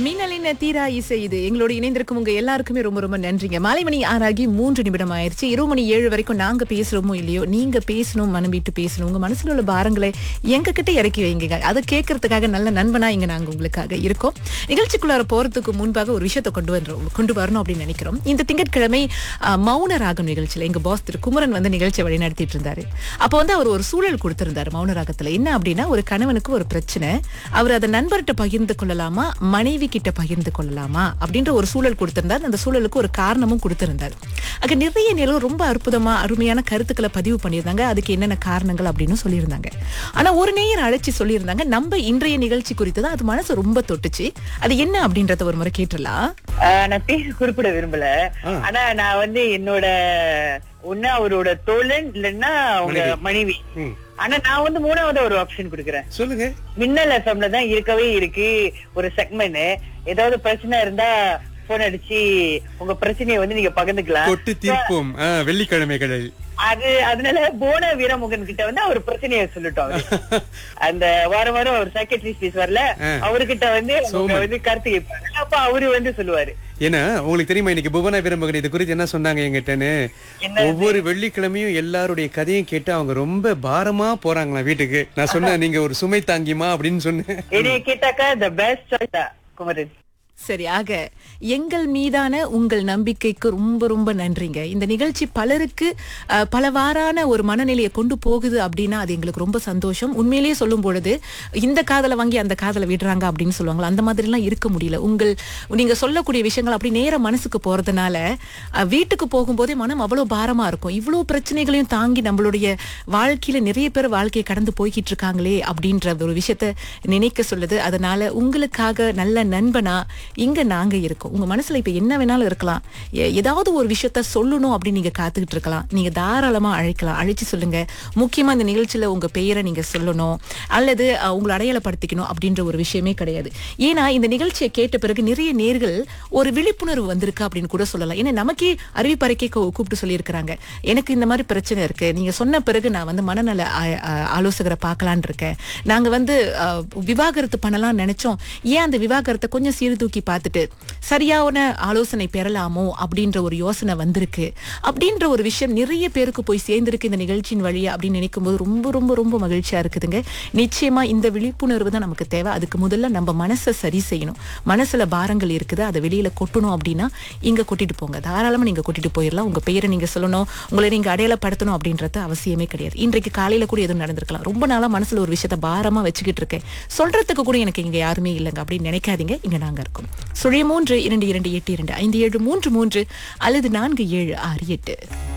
மின்னலின் தீரா இசை இது எங்களோட இணைந்திருக்கும் உங்க எல்லாருக்குமே ரொம்ப ரொம்ப நன்றிங்க மாலை மணி ஆறாகி மூன்று நிமிடம் ஆயிருச்சு இரவு மணி ஏழு வரைக்கும் நாங்க பேசுறோமோ இல்லையோ நீங்க பேசணும் மனம் விட்டு பேசணும் உங்க மனசுல உள்ள பாரங்களை எங்க கிட்ட இறக்கி வைங்க அதை கேட்கறதுக்காக நல்ல நண்பனா இங்க நாங்க உங்களுக்காக இருக்கோம் நிகழ்ச்சிக்குள்ளார போறதுக்கு முன்பாக ஒரு விஷயத்தை கொண்டு வந்துரும் கொண்டு வரணும் அப்படின்னு நினைக்கிறோம் இந்த திங்கட்கிழமை அஹ், மௌன ராகம் நிகழ்ச்சியில எங்க பாஸ் திரு குமரன் வந்து நிகழ்ச்சியை வழி நடத்திட்டு இருந்தாரு அப்போ வந்து அவர் ஒரு சூழல் கொடுத்திருந்தாரு மௌன ராகத்துல என்ன அப்படின்னா ஒரு கணவனுக்கு ஒரு பிரச்சனை அவர் அதை நண்பர்கிட்ட பகிர்ந்து கொள்ளலாமா மனைவி கிட்ட பகிர்ந்து கொள்ளலாமா அப்படின்ற ஒரு சூழல் கொடுத்திருந்தார் அந்த சூழலுக்கு ஒரு காரணமும் கொடுத்திருந்தார் அங்க நிறைய நேரம் ரொம்ப அற்புதமா அருமையான கருத்துக்களை பதிவு பண்ணியிருந்தாங்க அதுக்கு என்னென்ன காரணங்கள் அப்படின்னு சொல்லியிருந்தாங்க ஆனா ஒரு நேயர் அழைச்சி சொல்லியிருந்தாங்க நம்ம இன்றைய நிகழ்ச்சி குறித்து தான் அது மனசு ரொம்ப தொட்டுச்சு அது என்ன அப்படின்றத ஒரு முறை கேட்டுடலாம் ஆஹ் நான் பேர் குறிப்பிட விரும்பல ஆனா நான் வந்து என்னோட ஒண்ணு அவரோட தோழன் இல்லைன்னா அவங்க மனைவி ம். ஆனா நான் வந்து மூணாவது ஒரு ஆப்ஷன் கொடுக்குறேன் சொல்லுங்க மின்னல் எஃப்எம்ல தான் இருக்கவே இருக்கு ஒரு செக்மெண்ட் ஏதாவது பிரச்சனை இருந்தா போன் அடிச்சு உங்க பிரச்சனையை வந்து நீங்க பகிர்ந்துக்கலாம் தொட்டு தீர்ப்போம் ஆ, வெள்ளிக்கிழமைகளில் அது அதனால போன வீரமுகன் கிட்ட வந்து அவர் பிரச்சனையை சொல்லட்டும் அவரு. அந்த வாரம் வாரம் ஒரு சைக்கட்ரிஸ்ட் பேசுவார்ல அவர்கிட்ட வந்து அவங்க வந்து கருத்து கேட்பாங்க அப்ப அவரு வந்து சொல்லுவாரு ஏன்னா உங்களுக்கு தெரியுமா இன்னைக்கு புவனா வீரமகன் இது குறித்து என்ன சொன்னாங்க எங்கிட்டன்னு ஒவ்வொரு வெள்ளிக்கிழமையும் எல்லாருடைய கதையும் கேட்டு அவங்க ரொம்ப பாரமா போறாங்களாம் வீட்டுக்கு நான் சொன்னேன் நீங்க ஒரு சுமை தாங்கிமா அப்படின்னு சொன்னேன் என்னைய கேட்டாக்கா த பெஸ்ட் சாய்ஸ் குமரன் சரி ஆக எங்கள் மீதான உங்கள் நம்பிக்கைக்கு ரொம்ப ரொம்ப நன்றிங்க இந்த நிகழ்ச்சி பலருக்கு அஹ், பலவாறான ஒரு மனநிலையை கொண்டு போகுது அப்படின்னா அது எங்களுக்கு ரொம்ப சந்தோஷம் உண்மையிலேயே சொல்லும் பொழுது இந்த காதலை வாங்கி அந்த காதலை விடுறாங்க அப்படின்னு சொல்லுவாங்களா அந்த மாதிரிலாம் இருக்க முடியல உங்கள் நீங்க சொல்லக்கூடிய விஷயங்கள் அப்படி நேர மனசுக்கு போறதுனால அஹ், வீட்டுக்கு போகும்போதே மனம் அவ்வளவு பாரமா இருக்கும் இவ்வளவு பிரச்சனைகளையும் தாங்கி நம்மளுடைய வாழ்க்கையில நிறைய பேர் வாழ்க்கையை கடந்து போய்கிட்டு இருக்காங்களே அப்படின்ற ஒரு விஷயத்த நினைக்க சொல்லுது அதனால உங்களுக்காக நல்ல நண்பனா இங்க நாங்க இருக்கோம் உங்க மனசுல இப்ப என்ன வேணாலும் இருக்கலாம் எ- ஏதாவது ஒரு விஷயத்த சொல்லணும் அப்படின்னு நீங்க காத்துக்கிட்டு இருக்கலாம் நீங்க தாராளமா அழைக்கலாம் அழைச்சு சொல்லுங்க முக்கியமா இந்த நிகழ்ச்சியில உங்க பெயரை நீங்க சொல்லணும் அல்லது அஹ், உங்களை அடையாளப்படுத்திக்கணும் அப்படின்ற ஒரு விஷயமே கிடையாது ஏன்னா இந்த நிகழ்ச்சியை கேட்ட பிறகு நிறைய நேர்கள் ஒரு விழிப்புணர்வு வந்திருக்கு அப்படின்னு கூட சொல்லலாம் ஏன்னா நமக்கே அறிவிப்பறைக்கே கூ- கூப்பிட்டு சொல்லியிருக்கிறாங்க எனக்கு இந்த மாதிரி பிரச்சனை இருக்கு நீங்க சொன்ன பிறகு நான் வந்து மனநல ஆ- ஆ- ஆலோசகரை பார்க்கலான்னு இருக்கேன் நாங்க வந்து அஹ், விவாகரத்து பண்ணலாம்னு நினைச்சோம் ஏன் அந்த விவாகரத்தை கொஞ்சம் சீர்தூக்கி பார்த்துட்டு சரியான ஆலோசனை பெறலாமோ அப்படின்ற ஒரு யோசனை வந்திருக்கு அப்படின்ற ஒரு விஷயம் நிறைய பேருக்கு போய் சேர்ந்திருக்கு இந்த நிகழ்ச்சியின் வழியா அப்படின்னு நினைக்கும் போது ரொம்ப ரொம்ப ரொம்ப மகிழ்ச்சியா இருக்குதுங்க நிச்சயமா இந்த விழிப்புணர்வு தான் நமக்கு தேவை அதுக்கு முதல்ல நம்ம மனசை சரி செய்யணும் மனசுல பாரங்கள் இருக்குது அதை வெளியில கொட்டணும் அப்படின்னா இங்க கொட்டிட்டு போங்க தாராளமா நீங்க கொட்டிட்டு போயிடலாம் உங்க பெயரை நீங்க சொல்லணும் உங்களை நீங்க அடையாளப்படுத்தணும் அப்படின்றது அவசியமே கிடையாது இன்றைக்கு காலையில கூட எதுவும் நடந்திருக்கலாம் ரொம்ப நாளா மனசுல ஒரு விஷயத்த பாரமா வச்சுக்கிட்டு இருக்கேன் சொல்றதுக்கு கூட எனக்கு இங்க யாருமே இல்லைங்க அப்படின்னு நினைக்காதீங்க இங்க நாங்க இருக்கோம் சுழிய மூன்று இரண்டு இரண்டு எட்டு இரண்டு ஐந்து ஏழு மூன்று மூன்று அல்லது நான்கு ஏழு ஆறு எட்டு